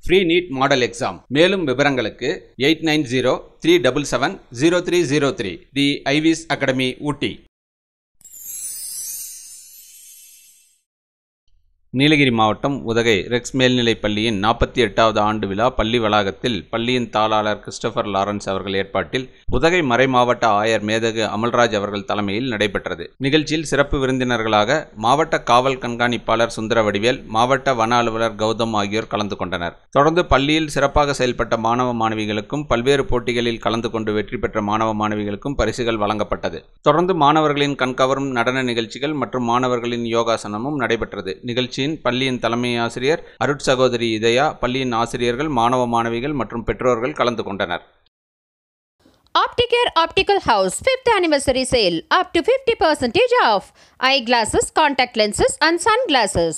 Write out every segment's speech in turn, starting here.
Free NEET model exam மேலும் விவரங்களுக்கு eight nine zero three double seven zero three zero three the Ivy's academy Ooty Nilgiri மாவட்டம் Udhagai Rex மேல்நிலைப் பள்ளியின் நாற்பத்தி எட்டாவது ஆண்டு விழா பள்ளி வளாகத்தில் பள்ளியின் தாளாளர் கிறிஸ்டபர் லாரன்ஸ் அவர்கள் ஏற்பாட்டில் உதகை மறைமாவட்ட ஆயர் மேதகு அமல்ராஜ் அவர்கள் தலைமையில் நடைபெற்றது நிகழ்ச்சியில் சிறப்பு விருந்தினர்களாக மாவட்ட காவல் கண்காணிப்பாளர் சுந்தர வடிவேல் மாவட்ட வன அலுவலர் கௌதம் ஆகியோர் கலந்து கொண்டனர் தொடர்ந்து பள்ளியில் சிறப்பாக செயல்பட்ட மாணவ மாணவிகளுக்கும் பல்வேறு போட்டிகளில் கலந்து கொண்டு வெற்றி பெற்ற மாணவ மாணவிகளுக்கும் பரிசுகள் வழங்கப்பட்டது தொடர்ந்து மாணவர்களின் கண்கவரும் நடன நிகழ்ச்சிகள் மற்றும் மாணவர்களின் யோகாசனமும் நடைபெற்றது நிகழ்ச்சியின் பள்ளியின் தலைமை ஆசிரியர் அருட் சகோதரி இதயா பள்ளியின் ஆசிரியர்கள் மாணவ மாணவிகள் மற்றும் பெற்றோர்கள் கலந்து கொண்டனர் Opticare Optical House 5th anniversary sale up to 50% off eyeglasses, contact lenses and sunglasses.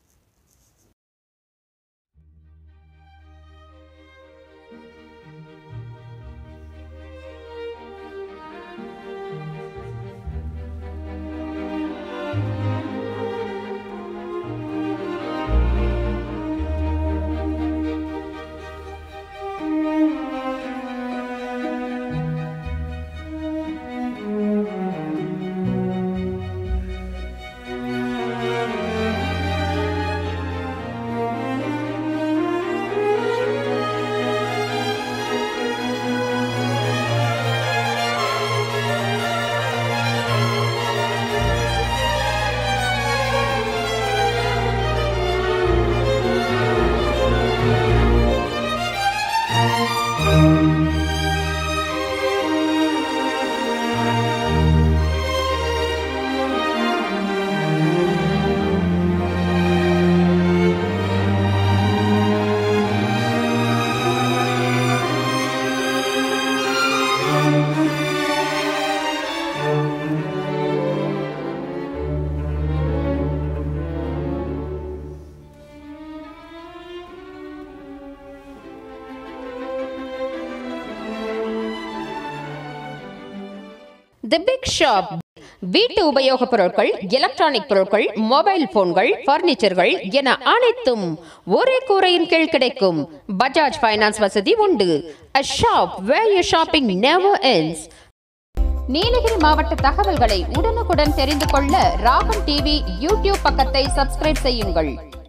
The big shop வீட்டு உபயோகப் பொருட்கள் எலக்ட்ரானிக் பொருட்கள் மொபைல் போன்கள் பர்னிச்சர்கள் என அனைத்தும் ஒரே கூரையின் கீழ் கிடைக்கும் பஜாஜ் ஃபைனான்ஸ் வசதி உண்டு a shop where you shopping never ends Nilgiri மாவட்ட தகவல்களை உடனுக்குடன் தெரிந்து கொள்ள ராகம் டிவி யூடியூப் பக்கத்தை சப்ஸ்கிரைப் செய்யுங்கள்